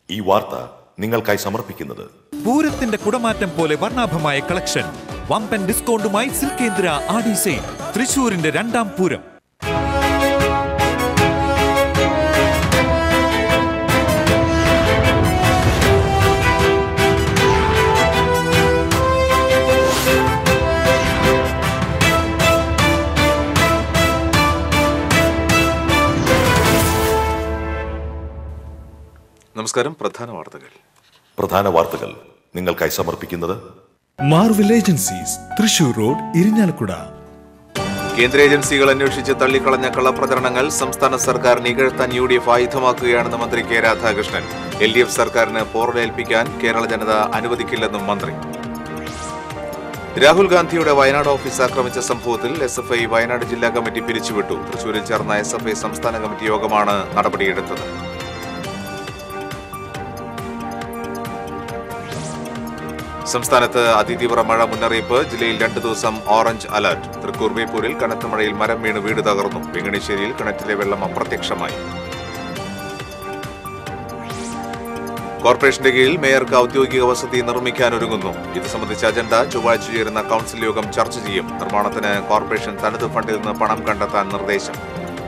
ഈ വാർത്ത നിങ്ങൾക്കായി സമർപ്പിക്കുന്നത് പൂരത്തിന്റെ കുടമാറ്റം പോലെ വർണ്ണാഭമായ കളക്ഷൻ വമ്പൻ ഡിസ്കൗണ്ടുമായി സിൽക്കേന്ദ്ര ആടി സെയിൽ തൃശൂരിന്റെ രണ്ടാം പൂരം നമസ്കാരം പ്രധാന വാർത്തകൾ പ്രധാന വാർത്തകൾ നിങ്ങൾക്കായി സമർപ്പിക്കുന്നത് Marvel agencies Thrissur road Irinjalakuda കേന്ദ്ര ഏജൻസികൾ അന്വേഷിച്ച് തള്ളിക്കളഞ്ഞ കള്ളപ്രചരണങ്ങൾ സംസ്ഥാന സർക്കാർ നികഴ്ത്താൻ യു ഡി എഫ് ആയുധമാക്കുകയാണെന്ന് മന്ത്രി K Radhakrishnan L D F സർക്കാരിന് പോറലേൽപ്പിക്കാൻ കേരള ജനത അനുവദിക്കില്ലെന്നും മന്ത്രി രാഹുൽ ഗാന്ധിയുടെ വയനാട് ഓഫീസ് ആക്രമിച്ച സംഭവത്തിൽ എസ് എഫ് ഐ വയനാട് ജില്ലാ കമ്മിറ്റി പിരിച്ചുവിട്ടു തൃശൂരിൽ ചേർന്ന എസ് എഫ് ഐ സംസ്ഥാന കമ്മിറ്റി യോഗമാണ് നടപടിയെടുത്തത് സംസ്ഥാനത്ത് അതിതീവ്ര മഴ മുന്നറിയിപ്പ് ജില്ലയിൽ രണ്ടു ദിവസം ഓറഞ്ച് അലർട്ട് തൃക്കൂർ ബേപ്പൂരിൽ കനത്ത മഴയിൽ മരം വീണ് വീട് തകർന്നു വെങ്ങണിശ്ശേരിയിൽ കിണറ്റിലെ വെള്ളം അപ്രത്യക്ഷമായി കോർപ്പറേഷന്റെ കീഴിൽ മേയർക്ക് ഔദ്യോഗിക വസതി നിർമ്മിക്കാനൊരുങ്ങുന്നു ഇത് സംബന്ധിച്ച അജണ്ട ചൊവ്വാഴ്ച ചേരുന്ന കൌൺസിൽ യോഗം ചർച്ച ചെയ്യും നിർമ്മാണത്തിന് കോർപ്പറേഷൻ തനത് ഫണ്ടിൽ നിന്ന് പണം കണ്ടെത്താൻ നിർദ്ദേശം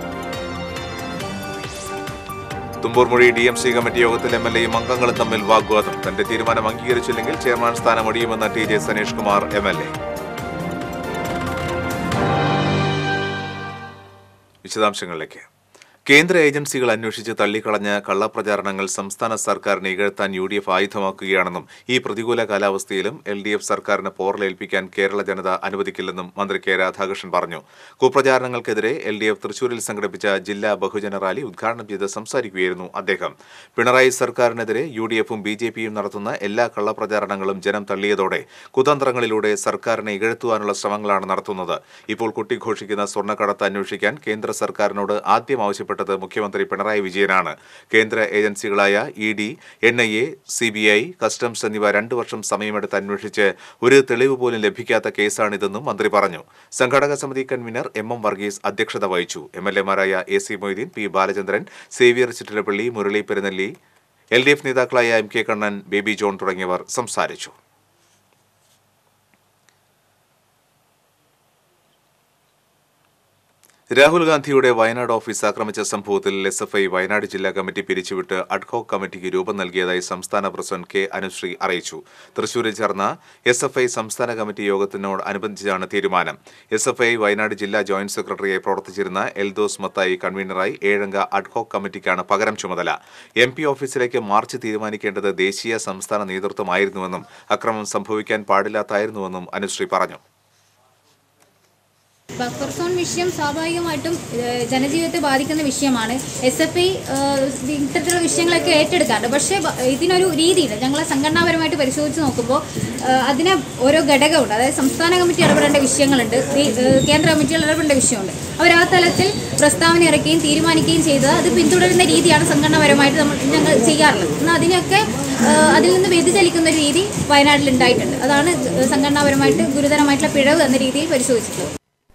Thumboormuzhi D M C committee യോഗത്തിൽ എം എൽ എയും അംഗങ്ങളും തമ്മിൽ വാഗ്വാദം തന്റെ തീരുമാനം അംഗീകരിച്ചില്ലെങ്കിൽ ചെയർമാൻ സ്ഥാനം ഒഴിയുമെന്ന് T J Saneesh Kumar M L A വിശദാംശങ്ങളിലേക്ക് കേന്ദ്ര ഏജൻസികൾ അന്വേഷിച്ച് തള്ളിക്കളഞ്ഞ കള്ളപ്രചാരണങ്ങൾ സംസ്ഥാന സർക്കാരിനെ ഇകഴ്ത്താൻ യു ഡി എഫ് ആയുധമാക്കുകയാണെന്നും ഈ പ്രതികൂല കാലാവസ്ഥയിലും എൽ ഡി എഫ് സർക്കാരിന് പോറലേൽപ്പിക്കാൻ കേരള ജനത അനുവദിക്കില്ലെന്നും മന്ത്രി കെ രാധാകൃഷ്ണൻ പറഞ്ഞു കുപ്രചാരണങ്ങൾക്കെതിരെ എൽ ഡി എഫ് തൃശൂരിൽ സംഘടിപ്പിച്ച ജില്ലാ ബഹുജന റാലി ഉദ്ഘാടനം ചെയ്ത് സംസാരിക്കുകയായിരുന്നു അദ്ദേഹം പിണറായി സർക്കാരിനെതിരെ യു ഡി എഫും ബി ജെ പിയും നടത്തുന്ന എല്ലാ കള്ളപ്രചാരണങ്ങളും ജനം തള്ളിയതോടെ കുതന്ത്രങ്ങളിലൂടെ സർക്കാരിനെ ഇകഴ്ത്തുവാനുള്ള ശ്രമങ്ങളാണ് നടത്തുന്നത് ഇപ്പോൾ കുട്ടിഘോഷിക്കുന്ന സ്വർണ്ണക്കടത്ത് അന്വേഷിക്കാൻ കേന്ദ്ര സർക്കാരിനോട് ആദ്യം ആവശ്യപ്പെട്ടത് മുഖ്യമന്ത്രി പിണറായി വിജയനാണ് കേന്ദ്ര ഏജൻസികളായ E D N I A C B I customs എന്നിവ രണ്ടു വർഷം സമയമെടുത്ത് അന്വേഷിച്ച് ഒരു തെളിവ് പോലും ലഭിക്കാത്ത കേസാണിതെന്നും മന്ത്രി പറഞ്ഞു സംഘാടക സമിതി കൺവീനർ എം എം വർഗീസ് അധ്യക്ഷത വഹിച്ചു എം എൽ എമാരായ A C Moideen P Balachandran Xavier Chittilappilly Murali Perunnelly L D F നേതാക്കളായ എം കെ കണ്ണൻ ബേബി ജോൺ തുടങ്ങിയവർ സംസാരിച്ചു രാഹുൽ ഗാന്ധിയുടെ വയനാട് ഓഫീസ് ആക്രമിച്ച സംഭവത്തിൽ എസ് എഫ് ഐ വയനാട് ജില്ലാ കമ്മിറ്റി പിരിച്ചുവിട്ട് അഡ്ഹോക് കമ്മിറ്റിക്ക് രൂപം നൽകിയതായി സംസ്ഥാന പ്രസിഡന്റ് കെ അനുശ്രീ അറിയിച്ചു തൃശൂരിൽ ചേർന്ന എസ് എഫ് ഐ സംസ്ഥാന കമ്മിറ്റി യോഗത്തിനോട് അനുബന്ധിച്ചാണ് തീരുമാനം എസ് എഫ് ഐ വയനാട് ജില്ലാ ജോയിന്റ് സെക്രട്ടറിയായി പ്രവർത്തിച്ചിരുന്ന എൽദോസ് മത്തായി കൺവീനറായി ഏഴംഗ അഡ്ഹോക് കമ്മിറ്റിക്കാണ് പകരം ചുമതല എം പി ഓഫീസിലേക്ക് മാർച്ച് തീരുമാനിക്കേണ്ടത് ദേശീയ സംസ്ഥാന നേതൃത്വമായിരുന്നുവെന്നും അക്രമം സംഭവിക്കാൻ പാടില്ലാത്തായിരുന്നുവെന്നും അനുശ്രീ പറഞ്ഞു ബഫർ സോൺ വിഷയം സ്വാഭാവികമായിട്ടും ഏഹ്, ജനജീവിതത്തെ ബാധിക്കുന്ന വിഷയമാണ് എസ് എഫ് ഐ ഇത്തരത്തിലുള്ള വിഷയങ്ങളൊക്കെ ഏറ്റെടുക്കാറുണ്ട് പക്ഷേ ബ- ഇതിനൊരു രീതിയുണ്ട് ഞങ്ങളെ സംഘടനാപരമായിട്ട് പരിശോധിച്ച് നോക്കുമ്പോൾ ഏഹ്, അതിന് ഓരോ ഘടകമുണ്ട് അതായത് സംസ്ഥാന കമ്മിറ്റി ഇടപെടേണ്ട വിഷയങ്ങളുണ്ട് ഈ, ഏഹ്, കേന്ദ്ര കമ്മിറ്റികൾ ഇടപെടേണ്ട വിഷയമുണ്ട് അവർ ആ തലത്തിൽ പ്രസ്താവന ഇറക്കുകയും തീരുമാനിക്കുകയും ചെയ്തത് അത് പിന്തുടരുന്ന രീതിയാണ് സംഘടനാപരമായിട്ട് നമ്മൾ ഞങ്ങൾ ചെയ്യാറുള്ളത് എന്നാൽ അതിനൊക്കെ ഏഹ്, അതിൽ നിന്ന് വ്യതിചലിക്കുന്ന ഒരു രീതി വയനാട്ടിൽ ഉണ്ടായിട്ടുണ്ട് അതാണ് സംഘടനാപരമായിട്ട് ഗുരുതരമായിട്ടുള്ള പിഴവ് എന്ന രീതിയിൽ പരിശോധിച്ചിട്ടുള്ളത്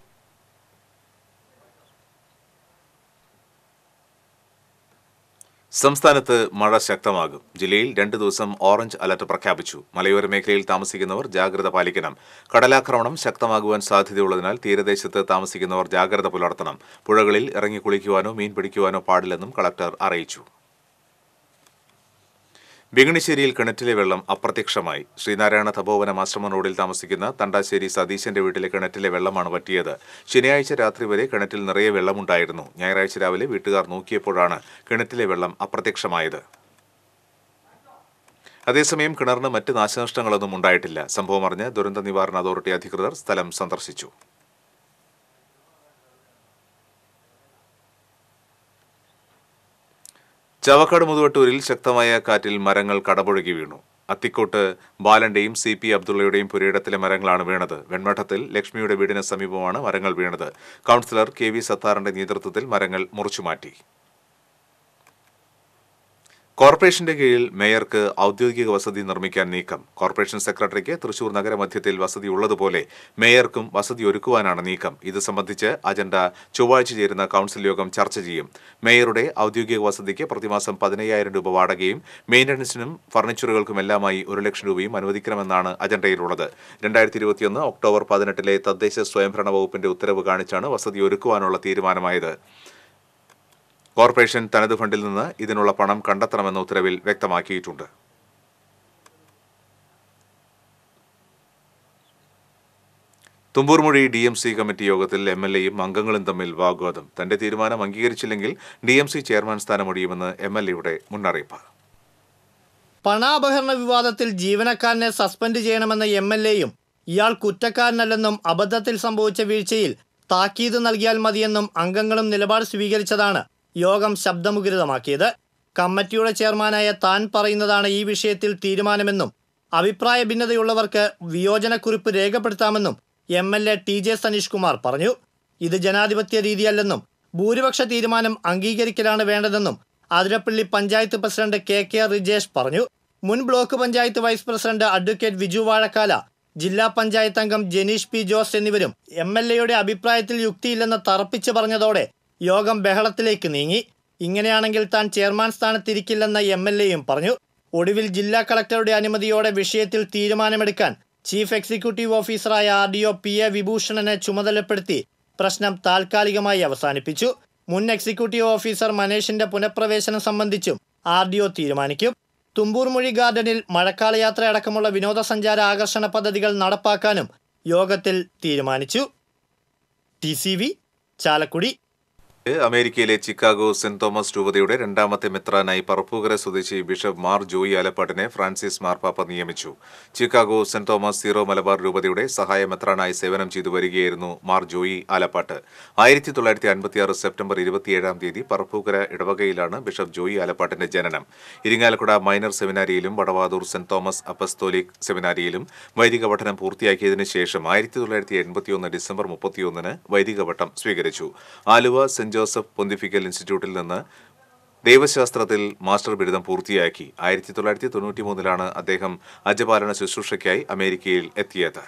സംസ്ഥാനത്ത് മഴ ശക്തമാകും ജില്ലയിൽ രണ്ട് ദിവസം ഓറഞ്ച് അലർട്ട് പ്രഖ്യാപിച്ചു മലയോര മേഖലയിൽ താമസിക്കുന്നവർ ജാഗ്രത പാലിക്കണം കടലാക്രമണം ശക്തമാകുവാൻ സാധ്യതയുള്ളതിനാൽ തീരദേശത്ത് താമസിക്കുന്നവർ ജാഗ്രത പുലർത്തണം പുഴകളിൽ ഇറങ്ങി കുളിക്കുവാനോ മീൻ പിടിക്കുവാനോ പാടില്ലെന്നും കളക്ടർ അറിയിച്ചു വെങ്ങണിശ്ശേരിയിൽ കിണറ്റിലെ വെള്ളം അപ്രത്യക്ഷമായി ശ്രീനാരായണ തപോവനം ആശ്രമം റോഡിൽ താമസിക്കുന്ന തണ്ടാശ്ശേരി സതീശന്റെ വീട്ടിലെ കിണറ്റിലെ വെള്ളമാണ് വറ്റിയത് ശനിയാഴ്ച രാത്രി വരെ കിണറ്റിൽ നിറയെ വെള്ളമുണ്ടായിരുന്നു ഞായറാഴ്ച രാവിലെ വീട്ടുകാർ നോക്കിയപ്പോഴാണ് കിണറ്റിലെ വെള്ളം അപ്രത്യക്ഷമായത് അതേസമയം കിണറിന് മറ്റ് നാശനഷ്ടങ്ങളൊന്നും ഉണ്ടായിട്ടില്ല സംഭവം അറിഞ്ഞ് ദുരന്ത നിവാരണ അതോറിറ്റി അധികൃതർ സ്ഥലം സന്ദർശിച്ചു ചവക്കാട് മുതുവട്ടൂരിൽ ശക്തമായ കാറ്റിൽ മരങ്ങൾ കടപുഴകി വീണു അത്തിക്കോട്ട് ബാലന്റെയും സി പി അബ്ദുള്ളയുടെയും പുരയിടത്തിലെ മരങ്ങളാണ് വീണത് വെൺമഠത്തിൽ ലക്ഷ്മിയുടെ വീടിന് സമീപമാണ് മരങ്ങൾ വീണത് കൗൺസിലർ കെ വി സത്താറിന്റെ നേതൃത്വത്തിൽ മരങ്ങൾ മുറിച്ചുമാറ്റി കോർപ്പറേഷന്റെ കീഴിൽ മേയർക്ക് ഔദ്യോഗിക വസതി നിർമ്മിക്കാൻ നീക്കം കോർപ്പറേഷൻ സെക്രട്ടറിക്ക് തൃശൂർ നഗരമധ്യത്തിൽ വസതി ഉള്ളതുപോലെ മേയർക്കും വസതി ഒരുക്കുവാനാണ് നീക്കം ഇത് സംബന്ധിച്ച് അജണ്ട ചൊവ്വാഴ്ച ചേരുന്ന കൌൺസിൽ യോഗം ചർച്ച ചെയ്യും മേയറുടെ ഔദ്യോഗിക വസതിക്ക് പ്രതിമാസം പതിനയ്യായിരം രൂപ വാടകയും മെയിൻ്റനൻസിനും ഫർണിച്ചറുകൾക്കുമെല്ലാമായി ഒരു ലക്ഷം രൂപയും അനുവദിക്കണമെന്നാണ് അജണ്ടയിലുള്ളത് രണ്ടായിരത്തി ഇരുപത്തിയൊന്ന് ഒക്ടോബർ പതിനെട്ടിലെ തദ്ദേശ സ്വയംഭരണ വകുപ്പിന്റെ ഉത്തരവ് കാണിച്ചാണ് വസതി ഒരുക്കുവാനുള്ള തീരുമാനമായത് കോർപ്പറേഷൻ തനത് ഫണ്ടിൽ നിന്ന് ഇതിനുള്ള പണം കണ്ടെത്തണമെന്ന ഉത്തരവിൽ വ്യക്തമാക്കിയിട്ടുണ്ട് Thumboormuzhi D M C committee യോഗത്തിൽ എം എൽ എയും അംഗങ്ങളും തമ്മിൽ വാഗ്വാദം തന്റെ തീരുമാനം അംഗീകരിച്ചില്ലെങ്കിൽ ഡി എം സി ചെയർമാൻ സ്ഥാനം ഒഴിയുമെന്ന് എം എൽ എയുടെ മുന്നറിയിപ്പ് പണാപഹരണ വിവാദത്തിൽ ജീവനക്കാരനെ സസ്പെൻഡ് ചെയ്യണമെന്ന എം എൽ എയും ഇയാൾ കുറ്റക്കാരനല്ലെന്നും അബദ്ധത്തിൽ സംഭവിച്ച വീഴ്ചയിൽ താക്കീത് നൽകിയാൽ മതിയെന്നും അംഗങ്ങളും നിലപാട് സ്വീകരിച്ചതാണ് യോഗം ശബ്ദമുഖരിതമാക്കിയത് കമ്മിറ്റിയുടെ ചെയർമാനായ താൻ പറയുന്നതാണ് ഈ വിഷയത്തിൽ തീരുമാനമെന്നും അഭിപ്രായ ഭിന്നതയുള്ളവർക്ക് വിയോജനക്കുറിപ്പ് രേഖപ്പെടുത്താമെന്നും M L A T J Saneesh Kumar പറഞ്ഞു ഇത് ജനാധിപത്യ രീതിയല്ലെന്നും ഭൂരിപക്ഷ തീരുമാനം അംഗീകരിക്കലാണ് വേണ്ടതെന്നും Athirappilly panchayat president K K R Rijesh പറഞ്ഞു മുൻ block panchayat vice president advocate Viju Vazhakkala ജില്ലാ പഞ്ചായത്ത് അംഗം ജനീഷ് പി ജോസ് എന്നിവരും എം എൽ എയുടെ അഭിപ്രായത്തിൽ യുക്തിയില്ലെന്ന് തറപ്പിച്ച് പറഞ്ഞതോടെ യോഗം ബഹളത്തിലേക്ക് നീങ്ങി ഇങ്ങനെയാണെങ്കിൽ താൻ ചെയർമാൻ സ്ഥാനത്തിരിക്കില്ലെന്ന എം എൽ എയും പറഞ്ഞു ഒടുവിൽ ജില്ലാ കളക്ടറുടെ അനുമതിയോടെ വിഷയത്തിൽ തീരുമാനമെടുക്കാൻ ചീഫ് എക്സിക്യൂട്ടീവ് ഓഫീസറായ R D O P A വിഭൂഷണനെ ചുമതലപ്പെടുത്തി പ്രശ്നം താൽക്കാലികമായി അവസാനിപ്പിച്ചു മുൻ എക്സിക്യൂട്ടീവ് ഓഫീസർ മനേഷിന്റെ പുനഃപ്രവേശനം സംബന്ധിച്ചും ആർ ഡി ഒ തീരുമാനിക്കും തുമ്പൂർമൊഴി ഗാർഡനിൽ മഴക്കാല യാത്ര അടക്കമുള്ള വിനോദസഞ്ചാര ആകർഷണ പദ്ധതികൾ നടപ്പാക്കാനും യോഗത്തിൽ തീരുമാനിച്ചു ടി സി വി ചാലക്കുടി അമേരിക്കയിലെ ചിക്കാഗോ സെന്റ് തോമസ് രൂപതയുടെ രണ്ടാമത്തെ മെത്രാനായി പറപ്പൂക്കര സ്വദേശി ബിഷപ്പ് മാർ ജോയി ആലപ്പാട്ടിനെ ഫ്രാൻസിസ് മാർപ്പാപ്പ നിയമിച്ചു Chicago Saint Thomas Syro Malabar രൂപതയുടെ സഹായ മെത്രാനായി സേവനം ചെയ്തു വരികയായിരുന്നു മാർ ജോയി ആലപ്പാട്ട് ആയിരത്തി തൊള്ളായിരത്തി അൻപത്തിയാറ് സെപ്റ്റംബർ ഇരുപത്തിയേഴാം തീയതി പറപ്പൂക്കര ഇടവകയിലാണ് ബിഷപ്പ് ജോയി ആലപ്പാട്ടിന്റെ ജനനം ഇരിങ്ങാലക്കുട മൈനർ സെമിനാരിയിലും വടവാതൂർ സെന്റ് തോമസ് അപ്പസ്തോലിക് സെമിനാരിയിലും വൈദിക പഠനം പൂർത്തിയാക്കിയതിനു ശേഷം ആയിരത്തി തൊള്ളായിരത്തി എൺപത്തിയൊന്ന് ഡിസംബർ മുപ്പത്തിയൊന്നിന് വൈദിക പട്ടം സ്വീകരിച്ചു ആലുവ സെന്റ് ജോസഫ് പൊന്തിഫിക്കൽ ഇൻസ്റ്റിറ്റ്യൂട്ടിൽ നിന്ന് ദൈവശാസ്ത്രത്തിൽ മാസ്റ്റർ ബിരുദം പൂർത്തിയാക്കി ആയിരത്തി തൊള്ളായിരത്തി തൊണ്ണൂറ്റി മൂന്നിലാണ് അദ്ദേഹം അജപാലന ശുശ്രൂഷയ്ക്കായി അമേരിക്കയിൽ എത്തിയത്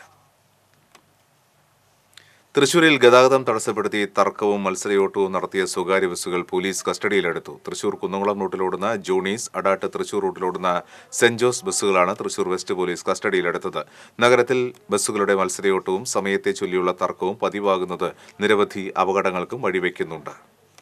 തൃശൂരിൽ ഗതാഗതം തടസ്സപ്പെടുത്തി തർക്കവും മത്സരയോട്ടവും നടത്തിയ സ്വകാര്യ ബസ്സുകൾ പോലീസ് കസ്റ്റഡിയിലെടുത്തു തൃശൂർ കുന്നംകുളം റൂട്ടിലോടുന്ന ജോണീസ് അടാട്ട് തൃശൂർ റൂട്ടിലോടുന്ന സെന്റ് ജോസ് ബസ്സുകളാണ് തൃശൂർ വെസ്റ്റ് പോലീസ് കസ്റ്റഡിയിലെടുത്തത് നഗരത്തിൽ ബസ്സുകളുടെ മത്സരയോട്ടവും സമയത്തെ ചൊല്ലിയുള്ള തർക്കവും പതിവാകുന്നത് നിരവധി അപകടങ്ങൾക്കും വഴിവെക്കുന്നുണ്ട്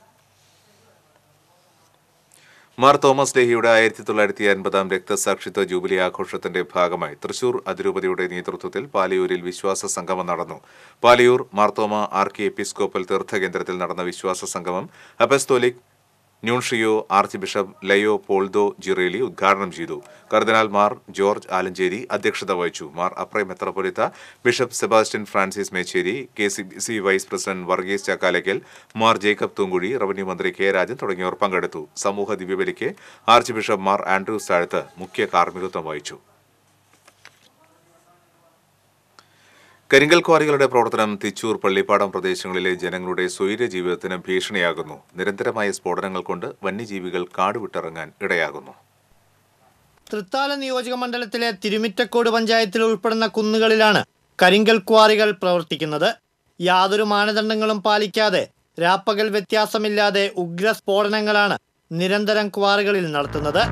മാർ തോമസ് ലേഹിയുടെ ആയിരത്തി തൊള്ളായിരത്തി അൻപതാം രക്തസാക്ഷിത്വ ജൂബിലി ആഘോഷത്തിന്റെ ഭാഗമായി തൃശൂർ അതിരൂപതയുടെ നേതൃത്വത്തിൽ പാലയൂരിൽ വിശ്വാസ സംഗമം നടന്നു പാലയൂർ മാർത്തോമ ആർക്കി എപ്പിസ്കോപ്പൽ തീർത്ഥകേന്ദ്രത്തിൽ നടന്ന വിശ്വാസ സംഗമം apostolic nuncio archbishop Leopoldo Girelli ഉദ്ഘാടനം ചെയ്തു കർദിനാൾ മാർ ജോർജ് ആലഞ്ചേരി അധ്യക്ഷത വഹിച്ചു മാർ അപ്രൈ മെത്രപൊലിത്ത bishop Sebastian Francis Mecherry K C B C vice president Varghese Chakkalakkal Mar Jacob Thoomkuzhy revenue മന്ത്രി കെ രാജൻ തുടങ്ങിയവർ പങ്കെടുത്തു സമൂഹ ദിവ്യബലിക്ക് ആർച്ച് ബിഷപ്പ് മാർ ആൻഡ്രൂസ് താഴത്ത് മുഖ്യ കാർമ്മികത്വം വഹിച്ചു കരിങ്കൽ ക്വാറികളുടെ പ്രവർത്തനം തിച്ചൂർ പള്ളിപ്പാടം പ്രദേശങ്ങളിലെ ജനങ്ങളുടെ സ്വൈര്യ ജീവിതത്തിന് ഭീഷണിയാകുന്നു നിരന്തരമായ സ്ഫോടനങ്ങൾ കൊണ്ട് വന്യജീവികൾ കാട് വിട്ടിറങ്ങാൻ ഇടയാകുന്നു തൃത്താല നിയോജക മണ്ഡലത്തിലെ തിരുമിറ്റക്കോട് പഞ്ചായത്തിൽ ഉൾപ്പെടുന്ന കുന്നുകളിലാണ് കരിങ്കൽ ക്വാറികൾ പ്രവർത്തിക്കുന്നത് യാതൊരു മാനദണ്ഡങ്ങളും പാലിക്കാതെ രാപ്പകൽ വ്യത്യാസമില്ലാതെ ഉഗ്ര സ്ഫോടനങ്ങളാണ് നിരന്തരം ക്വാറികളിൽ നടത്തുന്നത്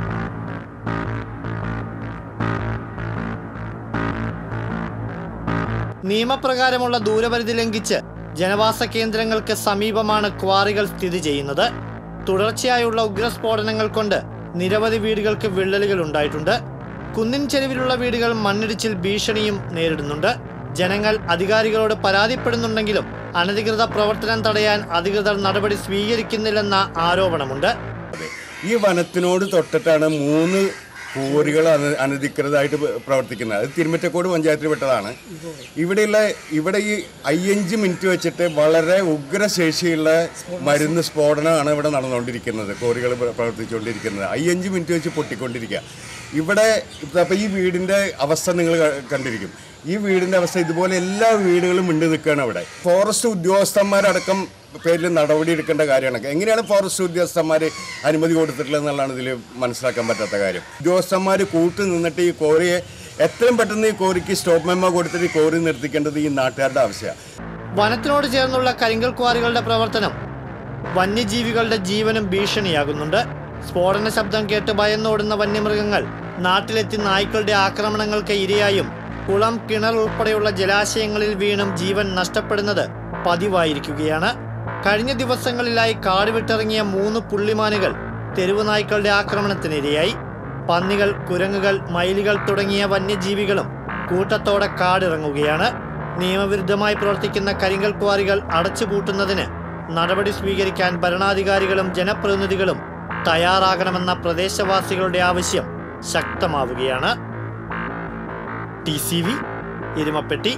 നിയമപ്രകാരമുള്ള ദൂരപരിധി ലംഘിച്ച് ജനവാസ കേന്ദ്രങ്ങൾക്ക് സമീപമാണ് ക്വാറികൾ സ്ഥിതി ചെയ്യുന്നത് തുടർച്ചയായുള്ള ഉഗ്രസ്ഫോടനങ്ങൾ കൊണ്ട് നിരവധി വീടുകൾക്ക് വിള്ളലുകൾ ഉണ്ടായിട്ടുണ്ട് കുന്നിൻ ചെരുവിലുള്ള വീടുകൾ മണ്ണിടിച്ചിൽ ഭീഷണിയും നേരിടുന്നുണ്ട് ജനങ്ങൾ അധികാരികളോട് പരാതിപ്പെടുന്നുണ്ടെങ്കിലും അനധികൃത പ്രവർത്തനം തടയാൻ അധികൃതർ നടപടി സ്വീകരിക്കുന്നില്ലെന്ന ആരോപണമുണ്ട് ഈ വനത്തിനോട് തൊട്ടിട്ടാണ് മൂന്ന് കോറികൾ അന അനധികൃതമായിട്ട് പ്ര- പ്രവർത്തിക്കുന്നത് അത് തിരുമറ്റക്കോട് പഞ്ചായത്തിൽ പെട്ടതാണ് ഇവിടെയുള്ള ഇവിടെ ഈ അയ്യഞ്ച് മിനിറ്റ് വെച്ചിട്ട് വളരെ ഉഗ്രശേഷിയുള്ള മരുന്ന് സ്ഫോടനമാണ് ഇവിടെ നടന്നുകൊണ്ടിരിക്കുന്നത് കോറികൾ പ്ര- പ്രവർത്തിച്ചുകൊണ്ടിരിക്കുന്നത് അയ്യഞ്ച് മിനിറ്റ് വെച്ച് പൊട്ടിക്കൊണ്ടിരിക്കുക ഇവിടെ അപ്പോൾ ഈ വീടിൻ്റെ അവസ്ഥ നിങ്ങൾ ക- കണ്ടിരിക്കും ഈ വീടിൻ്റെ അവസ്ഥ ഇതുപോലെ എല്ലാ വീടുകളും മിണ്ടു നിൽക്കുകയാണ് അവിടെ ഫോറസ്റ്റ് ഉദ്യോഗസ്ഥന്മാരടക്കം പേരിൽ നടപടി എടുക്കേണ്ട കാര്യമാണ് എങ്ങനെയാണ് ഫോറസ്റ്റ് ഉദ്യോഗസ്ഥന്മാർ അനുമതി കൊടുത്തിട്ടുള്ളത് എന്നുള്ളതാണ് ഇതിൽ മനസ്സിലാക്കാൻ പറ്റാത്ത കാര്യം ഉദ്യോഗസ്ഥന്മാർ കൂട്ടു നിന്നിട്ട് ഈ കോറിയെ എത്രയും പെട്ടെന്ന് ഈ കോറിക്ക് സ്റ്റോപ്പ് മെമ്മോ കൊടുത്തിട്ട് ഈ കോറി നിർത്തിക്കേണ്ടത് ഈ നാട്ടുകാരുടെ ആവശ്യമാണ് വനത്തിനോട് ചേർന്നുള്ള കരിങ്കൽ ക്വാറികളുടെ പ്രവർത്തനം വന്യജീവികളുടെ ജീവനും ഭീഷണിയാകുന്നുണ്ട് സ്ഫോടന ശബ്ദം കേട്ട് ഭയന്നോടുന്ന വന്യമൃഗങ്ങൾ നാട്ടിലെത്തി നായ്ക്കളുടെ ആക്രമണങ്ങൾക്ക് ഇരയായും കുളം കിണർ ഉൾപ്പെടെയുള്ള ജലാശയങ്ങളിൽ വീണും ജീവൻ നഷ്ടപ്പെടുന്നത് പതിവായിരിക്കുകയാണ് കഴിഞ്ഞ ദിവസങ്ങളിലായി കാട് വിട്ടിറങ്ങിയ മൂന്ന് പുള്ളിമാനുകൾ തെരുവ് നായ്ക്കളുടെ ആക്രമണത്തിനിരയായി പന്നികൾ കുരങ്ങുകൾ മയിലുകൾ തുടങ്ങിയ വന്യജീവികളും കൂട്ടത്തോടെ കാടിറങ്ങുകയാണ് നിയമവിരുദ്ധമായി പ്രവർത്തിക്കുന്ന കരിങ്കൽ ക്വാറികൾ അടച്ചുപൂട്ടുന്നതിന് നടപടി സ്വീകരിക്കാൻ ഭരണാധികാരികളും ജനപ്രതിനിധികളും തയ്യാറാകണമെന്ന പ്രദേശവാസികളുടെ ആവശ്യം ശക്തമാവുകയാണ് ടി സി വി എരുമപ്പെട്ടി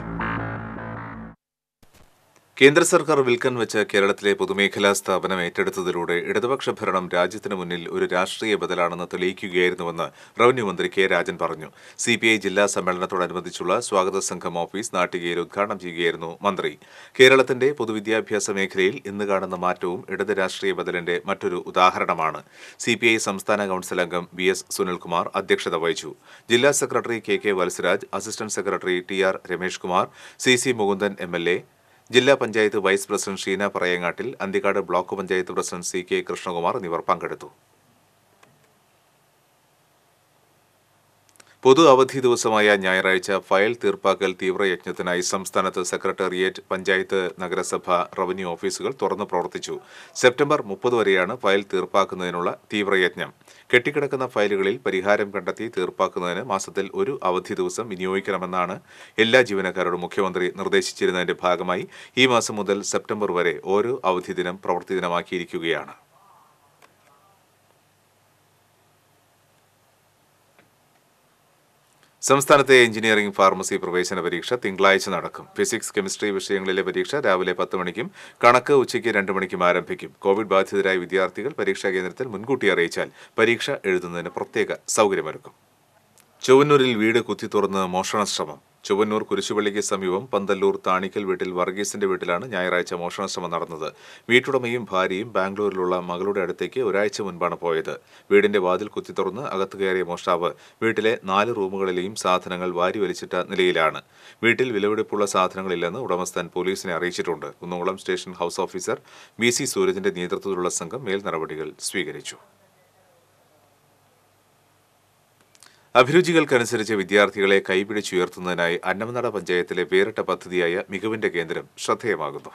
കേന്ദ്ര സർക്കാർ വിൽക്കൻ വെച്ച് കേരളത്തിലെ പൊതുമേഖലാ സ്ഥാപനം ഏറ്റെടുത്തതിലൂടെ ഇടതുപക്ഷ ഭരണം രാജ്യത്തിന് മുന്നിൽ ഒരു രാഷ്ട്രീയ ബദലാണെന്ന് തെളിയിക്കുകയായിരുന്നുവെന്ന് റവന്യൂ മന്ത്രി കെ രാജൻ പറഞ്ഞു സി പി ഐ ജില്ലാ സമ്മേളനത്തോടനുബന്ധിച്ചുള്ള സ്വാഗത സംഘം ഓഫീസ് നാട്ടികയിൽ ഉദ്ഘാടനം ചെയ്യുകയായിരുന്നു മന്ത്രി കേരളത്തിന്റെ പൊതുവിദ്യാഭ്യാസ മേഖലയിൽ ഇന്ന് കാണുന്ന മാറ്റവും ഇടത് രാഷ്ട്രീയ ബദലിന്റെ മറ്റൊരു ഉദാഹരണമാണ് സി പി ഐ സംസ്ഥാന കൌൺസിൽ അംഗം വി എസ് സുനിൽകുമാർ അധ്യക്ഷത വഹിച്ചു ജില്ലാ secretary K K Valsaraj assistant secretary T R Ramesh Kumar C C Mukundan M L A ജില്ലാ panchayat vice president Sheena Parayangattil Anthikad block panchayat president C K Krishnakumar എന്നിവർ പങ്കെടുത്തു പൊതു അവധി ദിവസമായ ഞായറാഴ്ച ഫയൽ തീർപ്പാക്കൽ തീവ്രയജ്ഞത്തിനായി സംസ്ഥാനത്ത് സെക്രട്ടേറിയറ്റ് പഞ്ചായത്ത് നഗരസഭ റവന്യൂ ഓഫീസുകൾ തുറന്നു പ്രവർത്തിച്ചു സെപ്റ്റംബർ മുപ്പത് വരെയാണ് ഫയൽ തീർപ്പാക്കുന്നതിനുള്ള തീവ്രയജ്ഞം കെട്ടിക്കിടക്കുന്ന ഫയലുകളിൽ പരിഹാരം കണ്ടെത്തി തീർപ്പാക്കുന്നതിന് മാസത്തിൽ ഒരു അവധി ദിവസം വിനിയോഗിക്കണമെന്നാണ് എല്ലാ ജീവനക്കാരോടും മുഖ്യമന്ത്രി നിർദ്ദേശിച്ചിരുന്നതിന്റെ ഭാഗമായി ഈ മാസം മുതൽ സെപ്റ്റംബർ വരെ ഓരോ അവധി ദിനം പ്രവൃത്തി ദിനമാക്കിയിരിക്കുകയാണ് സംസ്ഥാനത്തെ എഞ്ചിനീയറിംഗ് ഫാർമസി പ്രവേശന പരീക്ഷ തിങ്കളാഴ്ച നടക്കും ഫിസിക്സ് കെമിസ്ട്രി വിഷയങ്ങളിലെ പരീക്ഷ രാവിലെ പത്ത് മണിക്കും കണക്ക് ഉച്ചയ്ക്ക് രണ്ട് മണിക്കും ആരംഭിക്കും കോവിഡ് ബാധിതരായ വിദ്യാർത്ഥികൾ പരീക്ഷാ കേന്ദ്രത്തിൽ മുൻകൂട്ടി അറിയിച്ചാൽ പരീക്ഷ എഴുതുന്നതിന് പ്രത്യേക സൗകര്യമൊരുക്കും ചൊവ്വന്നൂരിൽ വീട് കുത്തി തുറന്ന് മോഷണ ശ്രമം ചൊവ്വന്നൂർ കുരിശുപള്ളിക്ക് സമീപം പന്തല്ലൂർ താണിക്കൽ വീട്ടിൽ വർഗീസിന്റെ വീട്ടിലാണ് ഞായറാഴ്ച മോഷണ ശ്രമം നടന്നത് വീട്ടുടമയും ഭാര്യയും ബാംഗ്ലൂരിലുള്ള മകളുടെ അടുത്തേക്ക് ഒരാഴ്ച മുൻപാണ് പോയത് വീടിന്റെ വാതിൽ കുത്തി തുറന്ന് അകത്തു കയറിയ മോഷ്ടാവ് വീട്ടിലെ നാല് റൂമുകളിലെയും സാധനങ്ങൾ വാരി വലിച്ചിട്ട നിലയിലാണ് വീട്ടിൽ വിലപിടിപ്പുള്ള സാധനങ്ങളില്ലെന്ന് ഉടമസ്ഥൻ പോലീസിനെ അറിയിച്ചിട്ടുണ്ട് Kunnamkulam station house officer B C സൂരജിന്റെ നേതൃത്വത്തിലുള്ള സംഘം മേൽ നടപടികൾ സ്വീകരിച്ചു അഭിരുചികൾക്കനുസരിച്ച് വിദ്യാർത്ഥികളെ കൈപിടിച്ചുയർത്തുന്നതിനായി അന്നമനട പഞ്ചായത്തിലെ വേറിട്ട പദ്ധതിയായ മികവിന്റെ കേന്ദ്രം ശ്രദ്ധേയമാകുന്നു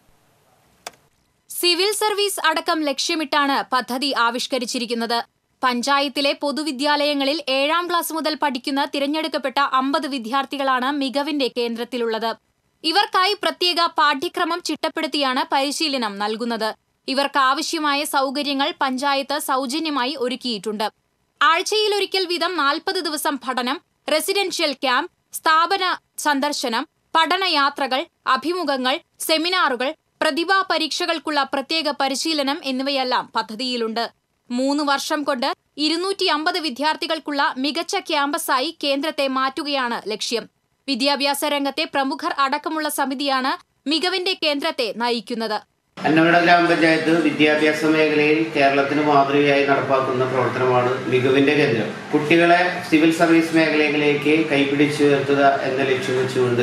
സിവിൽ സർവീസ് അടക്കം ലക്ഷ്യമിട്ടാണ് പദ്ധതി ആവിഷ്കരിച്ചിരിക്കുന്നത് പഞ്ചായത്തിലെ പൊതുവിദ്യാലയങ്ങളിൽ ഏഴാം ക്ലാസ് മുതൽ പഠിക്കുന്ന തിരഞ്ഞെടുക്കപ്പെട്ട അമ്പത് വിദ്യാർത്ഥികളാണ് മികവിന്റെ കേന്ദ്രത്തിലുള്ളത് ഇവർക്കായി പ്രത്യേക പാഠ്യക്രമം ചിട്ടപ്പെടുത്തിയാണ് പരിശീലനം നൽകുന്നത് ഇവർക്ക് ആവശ്യമായ സൗകര്യങ്ങൾ പഞ്ചായത്ത് സൗജന്യമായി ഒരുക്കിയിട്ടുണ്ട് ആഴ്ചയിലൊരിക്കൽ വീതം നാൽപ്പത് ദിവസം പഠനം റെസിഡൻഷ്യൽ ക്യാമ്പ് സ്ഥാപന സന്ദർശനം പഠനയാത്രകൾ അഭിമുഖങ്ങൾ സെമിനാറുകൾ പ്രതിഭാ പരീക്ഷകൾക്കുള്ള പ്രത്യേക പരിശീലനം എന്നിവയെല്ലാം പദ്ധതിയിലുണ്ട് മൂന്ന് വർഷം കൊണ്ട് ഇരുന്നൂറ്റി അമ്പത് വിദ്യാർത്ഥികൾക്കുള്ള മികച്ച ക്യാമ്പസായി കേന്ദ്രത്തെ മാറ്റുകയാണ് ലക്ഷ്യം വിദ്യാഭ്യാസ രംഗത്തെ പ്രമുഖർ അടക്കമുള്ള സമിതിയാണ് മികവിന്റെ കേന്ദ്രത്തെ നയിക്കുന്നത് അന്നമട ഗ്രാമപഞ്ചായത്ത് വിദ്യാഭ്യാസ മേഖലയിൽ കേരളത്തിന് മാതൃകയായി നടപ്പാക്കുന്ന പ്രവർത്തനമാണ് മികവിന്റെ കേന്ദ്രം കുട്ടികളെ സിവിൽ സർവീസ് മേഖലയിലേക്ക് കൈപിടിച്ചുയർത്തുക എന്ന ലക്ഷ്യം വെച്ചുകൊണ്ട്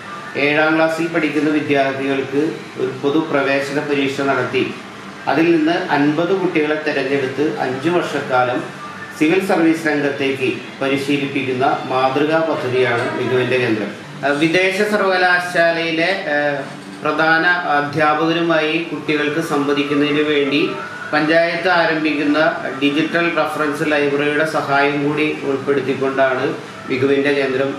ഏഴാം ക്ലാസ്സിൽ പഠിക്കുന്ന വിദ്യാർത്ഥികൾക്ക് ഒരു പൊതു പ്രവേശന പരീക്ഷ നടത്തി അതിൽ നിന്ന് അൻപത് കുട്ടികളെ തിരഞ്ഞെടുത്ത് അഞ്ചു വർഷക്കാലം സിവിൽ സർവീസ് രംഗത്തേക്ക് പരിശീലിപ്പിക്കുന്ന മാതൃകാ പദ്ധതിയാണ് മികവിന്റെ കേന്ദ്രം അഹ് വിദേശ സർവകലാശാലയിലെ ഏഹ്, പ്രധാന അധ്യാപകരുമായി കുട്ടികൾക്ക് സംവദിക്കുന്നതിന് വേണ്ടി പഞ്ചായത്ത് ആരംഭിക്കുന്ന ഡിജിറ്റൽ റഫറൻസ് ലൈബ്രറിയുടെ സഹായം കൂടി ഉൾപ്പെടുത്തിക്കൊണ്ടാണ് മികവിന്റെ കേന്ദ്രം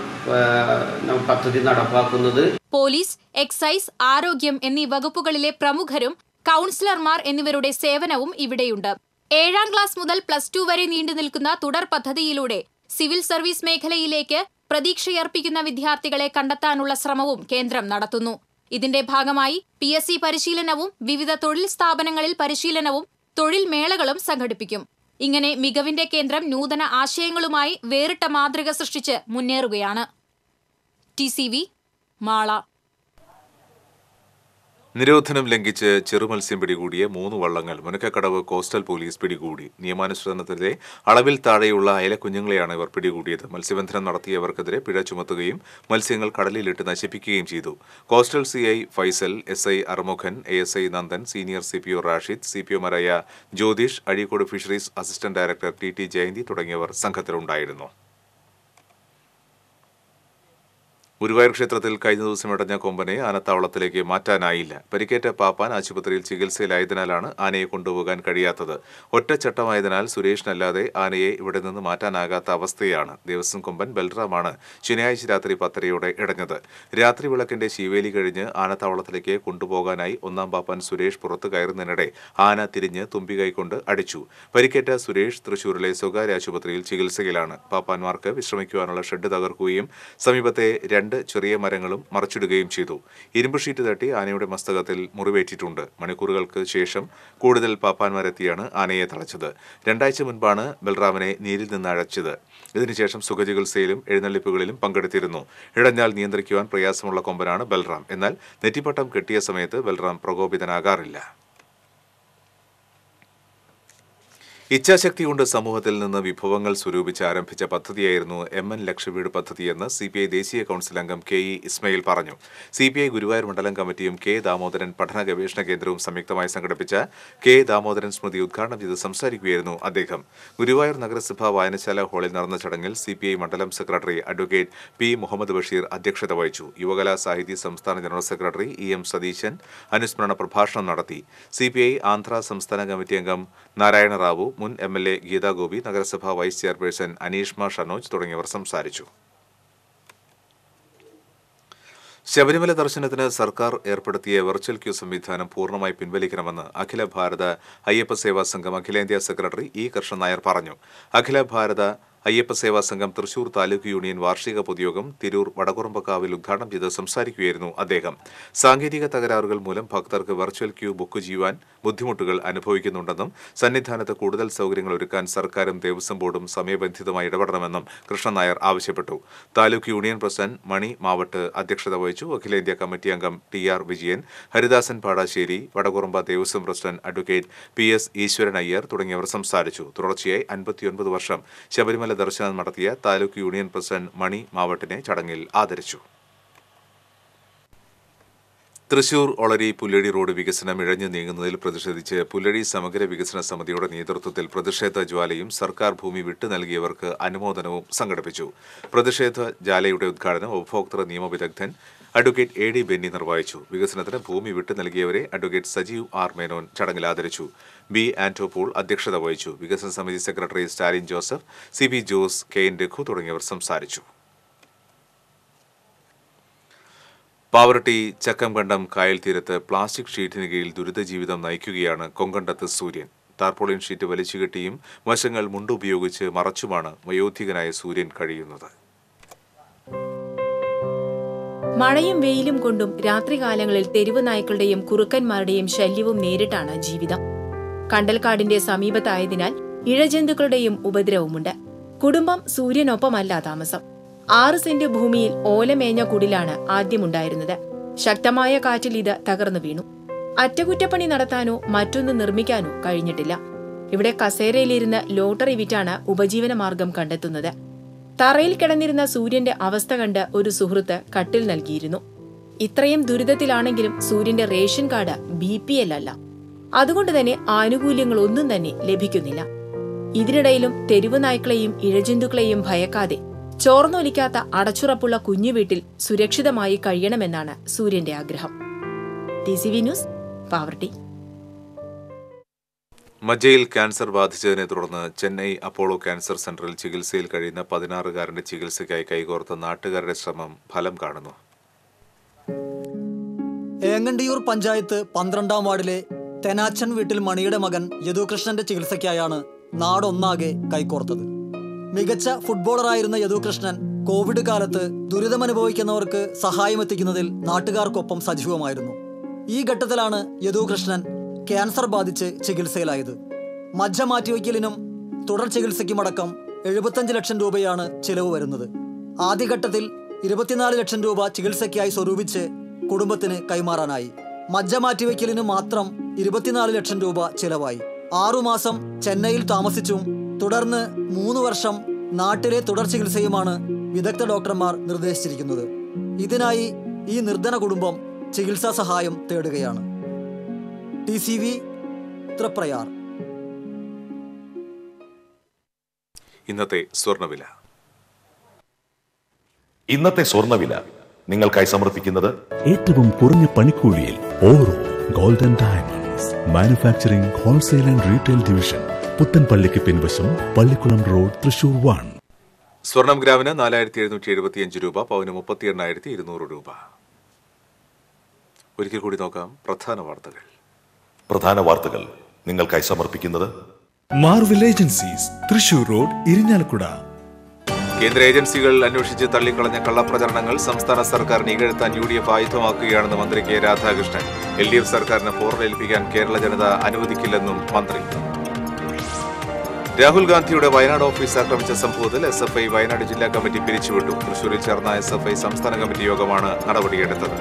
ഏഹ്, പദ്ധതി നടപ്പാക്കുന്നത് പോലീസ് എക്സൈസ് ആരോഗ്യം എന്നീ വകുപ്പുകളിലെ പ്രമുഖരും കൗൺസിലർമാർ എന്നിവരുടെ സേവനവും ഇവിടെയുണ്ട് ഏഴാം ക്ലാസ് മുതൽ പ്ലസ് ടു വരെ നീണ്ടു നിൽക്കുന്ന തുടർ പദ്ധതിയിലൂടെ സിവിൽ സർവീസ് മേഖലയിലേക്ക് പ്രതീക്ഷയർപ്പിക്കുന്ന വിദ്യാർത്ഥികളെ കണ്ടെത്താനുള്ള ശ്രമവും കേന്ദ്രം നടത്തുന്നു ഇതിന്റെ ഭാഗമായി പി എസ് സി പരിശീലനവും വിവിധ തൊഴിൽ സ്ഥാപനങ്ങളിൽ പരിശീലനവും തൊഴിൽ മേളകളും സംഘടിപ്പിക്കും ഇങ്ങനെ മികവിന്റെ കേന്ദ്രം നൂതന ആശയങ്ങളുമായി വേറിട്ട മാതൃക സൃഷ്ടിച്ച് മുന്നേറുകയാണ് ടി സി വി മാള നിരോധനം ലംഘിച്ച് ചെറുമത്സ്യം പിടികൂടിയ മൂന്ന് വള്ളങ്ങൾ മുനക്കക്കടവ് കോസ്റ്റൽ പോലീസ് പിടികൂടി നിയമാനുസൃതത്തിലെ അളവിൽ താഴെയുള്ള അയലക്കുഞ്ഞുങ്ങളെയാണ് ഇവർ പിടികൂടിയത് മത്സ്യബന്ധനം നടത്തിയവർക്കെതിരെ പിഴ ചുമത്തുകയും മത്സ്യങ്ങൾ കടലിലിട്ട് നശിപ്പിക്കുകയും ചെയ്തു coastal C I Faisal S I Arumughan A S I Nandan senior C P O Rashid C P ഒമാരായ Jyothish Azhikode fisheries assistant director T T Jayanthi തുടങ്ങിയവർ സംഘത്തിലുണ്ടായിരുന്നു ഗുരുവായൂർ ക്ഷേത്രത്തിൽ കഴിഞ്ഞ ദിവസം ഇടഞ്ഞ കൊമ്പനെ ആനത്താവളത്തിലേക്ക് മാറ്റാനായില്ല പരിക്കേറ്റ പാപ്പാൻ ആശുപത്രിയിൽ ചികിത്സയിലായതിനാലാണ് ആനയെ കൊണ്ടുപോകാൻ കഴിയാത്തത് ഒറ്റച്ചട്ടമായതിനാൽ സുരേഷിനല്ലാതെ ആനയെ ഇവിടെ നിന്ന് മാറ്റാനാകാത്ത അവസ്ഥയാണ് ദേവസ്വം കൊമ്പൻ ബൽറാമാണ് ശനിയാഴ്ച രാത്രി പത്തരയോടെ ഇടഞ്ഞത് രാത്രി വിളക്കിന്റെ ശിവേലി കഴിഞ്ഞ് ആനത്താവളത്തിലേക്ക് കൊണ്ടുപോകാനായി ഒന്നാം പാപ്പാൻ സുരേഷ് പുറത്തു കയറുന്നതിനിടെ ആന തിരിഞ്ഞ് തുമ്പി കൈകൊണ്ട് അടിച്ചു പരിക്കേറ്റ സുരേഷ് തൃശൂരിലെ സ്വകാര്യ ആശുപത്രിയിൽ ചികിത്സയിലാണ് പാപ്പാന്മാർക്ക് വിശ്രമിക്കുവാനുള്ള ഷെഡ് തകർക്കുകയും സമീപത്തെ രണ്ട് ചെറിയ മരങ്ങളും മറച്ചിടുകയും ചെയ്തു ഇരുമ്പ് ഷീറ്റ് തട്ടി ആനയുടെ മസ്തകത്തിൽ മുറിവേറ്റിട്ടുണ്ട് മണിക്കൂറുകൾക്ക് ശേഷം കൂടുതൽ പാപ്പാന്മാരെത്തിയാണ് ആനയെ തളച്ചത് രണ്ടാഴ്ച മുൻപാണ് ബൽറാമിനെ നീരിൽ നിന്ന് അഴച്ചത് ഇതിനുശേഷം സുഖചികിത്സയിലും എഴുന്നള്ളിപ്പുകളിലും പങ്കെടുത്തിരുന്നു ഇടഞ്ഞാൽ നിയന്ത്രിക്കുവാൻ പ്രയാസമുള്ള കൊമ്പനാണ് ബൽറാം എന്നാൽ നെറ്റിപ്പട്ടം കെട്ടിയ സമയത്ത് ബൽറാം പ്രകോപിതനാകാറില്ല ഇച്ഛാശക്തി കൊണ്ട് സമൂഹത്തിൽ നിന്ന് വിഭവങ്ങൾ സ്വരൂപിച്ച് ആരംഭിച്ച പദ്ധതിയായിരുന്നു എം എൻ ലക്ഷവീട് പദ്ധതിയെന്ന് സി പി ഐ ദേശീയ കൌൺസിൽ അംഗം കെ ഇ ഇസ്മയിൽ പറഞ്ഞു സി പി ഐ ഗുരുവായൂർ മണ്ഡലം കമ്മിറ്റിയും കെ ദാമോദരൻ പഠന ഗവേഷണ കേന്ദ്രവും സംയുക്തമായി സംഘടിപ്പിച്ച കെ ദാമോദരൻ സ്മൃതി ഉദ്ഘാടനം ചെയ്ത് സംസാരിക്കുകയായിരുന്നു അദ്ദേഹം ഗുരുവായൂർ നഗരസഭ വായനശാല ഹാളിൽ നടന്ന ചടങ്ങിൽ സി പി ഐ മണ്ഡലം secretary advocate P Muhammad Basheer അധ്യക്ഷത വഹിച്ചു യുവകലാ സാഹിത്യ സംസ്ഥാന general secretary E M Satheesan അനുസ്മരണ പ്രഭാഷണം നടത്തി സി പി ഐ ആന്ധ്ര സംസ്ഥാന കമ്മിറ്റി അംഗം നാരായണ റാവു മുൻ M L A Geetha Gopi നഗരസഭാ വൈസ് ചെയർപേഴ്സൺ അനീഷ്മ ഷനോജ് തുടങ്ങിയവർ സംസാരിച്ചു ശബരിമല ദർശനത്തിന് സർക്കാർ ഏർപ്പെടുത്തിയ വെർച്വൽ ക്യൂ സംവിധാനം പൂർണ്ണമായി പിൻവലിക്കണമെന്ന് അഖില ഭാരത അയ്യപ്പ സേവാ സംഘം അഖിലേന്ത്യാ സെക്രട്ടറി ഇ കൃഷ്ണൻ നായർ പറഞ്ഞു അഖില ഭാരത അയ്യപ്പ സേവാ സംഘം തൃശൂർ താലൂക്ക് യൂണിയൻ വാർഷിക പൊതുയോഗം തിരൂർ വടകുറമ്പക്കാവിൽ ഉദ്ഘാടനം ചെയ്ത് സംസാരിക്കുകയായിരുന്നു അദ്ദേഹം സാങ്കേതിക തകരാറുകൾ മൂലം ഭക്തർക്ക് വെർച്വൽ ക്യൂ ബുക്ക് ചെയ്യുവാൻ ബുദ്ധിമുട്ടുകൾ അനുഭവിക്കുന്നുണ്ടെന്നും സന്നിധാനത്ത് കൂടുതൽ സൗകര്യങ്ങൾ ഒരുക്കാൻ സർക്കാരും ദേവസ്വം ബോർഡും സമയബന്ധിതമായി ഇടപെടണമെന്നും കൃഷ്ണൻ നായർ ആവശ്യപ്പെട്ടു താലൂക്ക് യൂണിയൻ പ്രസിഡന്റ് മണി മാവട്ട് അധ്യക്ഷത വഹിച്ചു അഖിലേന്ത്യാ കമ്മിറ്റി അംഗം T R Vijayan Haridasan Padasseri Vadakurumba Devaswom president advocate P S Eswaran Iyer തുടങ്ങിയവർ സംസാരിച്ചു തുടർച്ചയായി അൻപത്തിയൊൻപത് വർഷം ശബരിമല ദർശനം നടത്തിയ താലൂക്ക് യൂണിയൻ പ്രസിഡന്റ് മണി മാവട്ടിനെ ചടങ്ങിൽ ആദരിച്ചു തൃശൂർ ഒളരി പുല്ലഴി റോഡ് വികസനം ഇഴഞ്ഞു നീങ്ങുന്നതിൽ പ്രതിഷേധിച്ച് പുല്ലഴി സമഗ്ര വികസന സമിതിയുടെ നേതൃത്വത്തിൽ പ്രതിഷേധ ജ്വാലയും സർക്കാർ ഭൂമി വിട്ടു നൽകിയവർക്ക് അനുമോദനവും സംഘടിപ്പിച്ചു പ്രതിഷേധ ജാലയുടെ ഉദ്ഘാടനം ഉപഭോക്തൃ നിയമവിദഗ്ധൻ അഡ്വക്കേറ്റ് എ ഡി ബെന്നി നിർവഹിച്ചു വികസനത്തിന് ഭൂമി വിട്ടു നൽകിയവരെ അഡ്വക്കേറ്റ് സജീവ് ആർ മേനോൻ ചടങ്ങിൽ ആദരിച്ചു ബി ആന്റോപോൾ അധ്യക്ഷത വഹിച്ചു വികസന സമിതി secretary Stalin Joseph C B Jose K N Raghu തുടങ്ങിയവർ സംസാരിച്ചു പാവറട്ടി ചക്കംകണ്ടം കായൽ തീരത്ത് പ്ലാസ്റ്റിക് ഷീറ്റിന് കീഴിൽ ദുരിത ജീവിതം നയിക്കുകയാണ് കൊങ്കണ്ടത്ത് സൂര്യൻ ടാർപോളിൻ ഷീറ്റ് വലിച്ചുകെട്ടിയും വശങ്ങൾ മുണ്ടുപയോഗിച്ച് മറച്ചുമാണ് വയോധികനായ സൂര്യൻ കഴിയുന്നത് മഴയും വെയിലും കൊണ്ടും രാത്രികാലങ്ങളിൽ തെരുവ് നായ്ക്കളുടെയും കുറുക്കന്മാരുടെയും ശല്യവും നേരിട്ടാണ് ജീവിതം കണ്ടൽക്കാടിന്റെ സമീപത്തായതിനാൽ ഇഴജന്തുക്കളുടെയും ഉപദ്രവമുണ്ട് കുടുംബം സൂര്യനൊപ്പമല്ല താമസം ആറ് സെന്റ് ഭൂമിയിൽ ഓലമേഞ്ഞ കുടിലാണ് ആദ്യമുണ്ടായിരുന്നത് ശക്തമായ കാറ്റിൽ ഇത് തകർന്നു വീണു അറ്റകുറ്റപ്പണി നടത്താനോ മറ്റൊന്ന് നിർമ്മിക്കാനോ കഴിഞ്ഞിട്ടില്ല ഇവിടെ കസേരയിലിരുന്ന് ലോട്ടറി വിറ്റാണ് ഉപജീവനമാർഗം കണ്ടെത്തുന്നത് തറയിൽ കിടന്നിരുന്ന സൂര്യന്റെ അവസ്ഥ കണ്ട് ഒരു സുഹൃത്ത് കട്ടിൽ നൽകിയിരുന്നു ഇത്രയും ദുരിതത്തിലാണെങ്കിലും സൂര്യന്റെ ration card B P L അല്ല അതുകൊണ്ട് തന്നെ ആനുകൂല്യങ്ങളൊന്നും തന്നെ ലഭിക്കുന്നില്ല ഇതിനിടയിലും തെരുവ് നായ്ക്കളെയും ഇഴജന്തുക്കളെയും ഭയക്കാതെ ചോർന്നൊലിക്കാത്ത അടച്ചുറപ്പുള്ള കുഞ്ഞു വീട്ടിൽ സുരക്ഷിതമായി കഴിയണമെന്നാണ് സൂര്യന്റെ ആഗ്രഹം T C V news Pavaratty മജ്ജയിൽ ക്യാൻസർ ബാധിച്ചതിനെ തുടർന്ന് ചെന്നൈ അപ്പോളോ ക്യാൻസർ സെന്ററിൽ ചികിത്സയിൽ കഴിയുന്ന പതിനാറുകാരന്റെ ചികിത്സയ്ക്കായി കൈകോർത്ത നാട്ടുകാരുടെ ശ്രമം ഫലം കാണുന്നു ഏങ്ങണ്ടിയൂർ പഞ്ചായത്ത് പന്ത്രണ്ടാം വാർഡിലെ തെനാച്ചൻ വീട്ടിൽ മണിയുടെ മകൻ യദുകൃഷ്ണന്റെ ചികിത്സയ്ക്കായാണ് നാടൊന്നാകെ കൈകോർത്തത് മികച്ച ഫുട്ബോളറായിരുന്ന യദുകൃഷ്ണൻ കോവിഡ് കാലത്ത് ദുരിതമനുഭവിക്കുന്നവർക്ക് സഹായമെത്തിക്കുന്നതിൽ നാട്ടുകാർക്കൊപ്പം സജീവമായിരുന്നു ഈ ഘട്ടത്തിലാണ് യദുകൃഷ്ണൻ ക്യാൻസർ ബാധിച്ച് ചികിത്സയിലായത് മജ്ജ മാറ്റിവയ്ക്കലിനും തുടർ ചികിത്സയ്ക്കുമടക്കം എഴുപത്തഞ്ച് ലക്ഷം രൂപയാണ് ചിലവ് വരുന്നത് ആദ്യഘട്ടത്തിൽ ഇരുപത്തിനാല് ലക്ഷം രൂപ ചികിത്സയ്ക്കായി സ്വരൂപിച്ച് കുടുംബത്തിന് കൈമാറാനായി മജ്ജ മാറ്റിവെക്കലിന് മാത്രം ഇരുപത്തിനാല് ലക്ഷം രൂപ ചിലവായി ആറുമാസം ചെന്നൈയിൽ താമസിച്ചും തുടർന്ന് മൂന്ന് വർഷം നാട്ടിലെ തുടർ ചികിത്സയുമാണ് വിദഗ്ധ ഡോക്ടർമാർ നിർദ്ദേശിച്ചിരിക്കുന്നത് ഇതിനായി ഈ നിർധന കുടുംബം ചികിത്സാ സഹായം തേടുകയാണ് ടി സി വി തൃപ്രയാർ ഇന്നത്തെ സ്വർണ്ണവില ഇന്നത്തെ സ്വർണ്ണവില നിങ്ങൾക്കായി സമർപ്പിക്കുന്നത് ഏറ്റവും കുറഞ്ഞ പണിക്കൂലിയിൽ Oro golden diamonds manufacturing wholesale and retail division പുത്തൻപള്ളിക്ക് പിൻവശം പള്ളിക്കുളം റോഡ് തൃശൂർ വൺ സ്വർണം ഗ്രാമിന് നാലായിരത്തി എഴുന്നൂറ്റി എഴുപത്തിയഞ്ച് രൂപ പവന് മുപ്പത്തി എണ്ണായിരത്തി ഇരുന്നൂറ് രൂപ ഒരിക്കൽ കൂടി നോക്കാം പ്രധാന വാർത്തകൾ പ്രധാന വാർത്തകൾ നിങ്ങൾക്കായി സമർപ്പിക്കുന്നത് Marvel agencies Thrissur road Irinjalakuda കേന്ദ്ര ഏജൻസികൾ അന്വേഷിച്ച് തള്ളിക്കളഞ്ഞ കള്ളപ്രചരണങ്ങൾ സംസ്ഥാന സർക്കാരിന് ഇകഴ്ത്താൻ യു ഡി എഫ് ആയുധമാക്കുകയാണെന്ന് മന്ത്രി K Radhakrishnan L D F സർക്കാരിന് പോറലേൽപ്പിക്കാൻ കേരള ജനത അനുവദിക്കില്ലെന്നും മന്ത്രി രാഹുൽ ഗാന്ധിയുടെ വയനാട് ഓഫീസ് ആക്രമിച്ച സംഭവത്തിൽ എസ് എഫ് ഐ വയനാട് ജില്ലാ കമ്മിറ്റി പിരിച്ചുവിട്ടു തൃശൂരിൽ ചേർന്ന എസ് എഫ് ഐ സംസ്ഥാന കമ്മിറ്റി യോഗമാണ് നടപടിയെടുത്തത്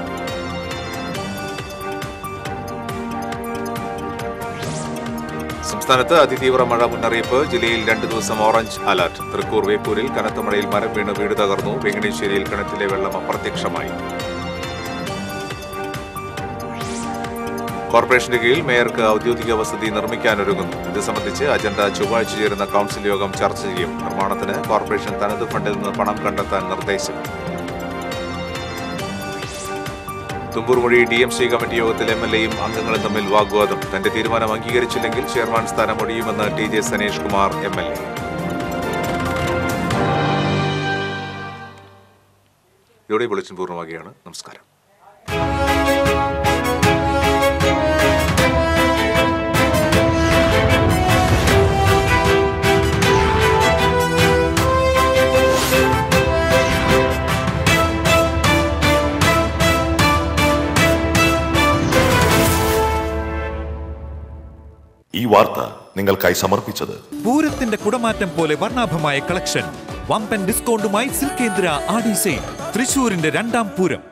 സംസ്ഥാനത്ത് അതിതീവ്ര മഴ മുന്നറിയിപ്പ് ജില്ലയിൽ രണ്ടു ദിവസം ഓറഞ്ച് അലർട്ട് തൃക്കൂർ വേപ്പൂരിൽ കനത്ത മഴയിൽ മരം വീണ് വീട് തകർന്നു വെങ്ങണേശ്ശേരിയിൽ കിണറ്റിലെ വെള്ളം അപ്രത്യക്ഷമായി കോർപ്പറേഷന്റെ കീഴിൽ മേയർക്ക് ഔദ്യോഗിക വസതി നിർമ്മിക്കാനൊരുങ്ങുന്നു ഇത് സംബന്ധിച്ച് അജണ്ട ചൊവ്വാഴ്ച ചേരുന്ന കൌൺസിൽ യോഗം ചർച്ച ചെയ്യും നിർമ്മാണത്തിന് കോർപ്പറേഷൻ തനത് ഫണ്ടിൽ നിന്ന് പണം കണ്ടെത്താൻ നിർദ്ദേശം Thumboormuzhi D M C committee യോഗത്തിൽ എം എൽ എയും അംഗങ്ങളും തമ്മിൽ വാഗ്വാദം തന്റെ തീരുമാനം അംഗീകരിച്ചില്ലെങ്കിൽ ചെയർമാൻ സ്ഥാനം ഒഴിയുമെന്ന് T J Sanesh Kumar M L A ഇതോടെ ബുള്ളറ്റിൻ പൂർണ്ണമാകുകയാണ് നമസ്കാരം ഈ വാർത്ത നിങ്ങൾക്കായി സമർപ്പിച്ചത് പൂരത്തിന്റെ കുടമാറ്റം പോലെ വർണ്ണാഭമായ കളക്ഷൻ വമ്പൻ ഡിസ്കൗണ്ടുമായി സിൽക്കേന്ദ്ര ആഡി സെയിൽ തൃശൂരിന്റെ രണ്ടാം പൂരം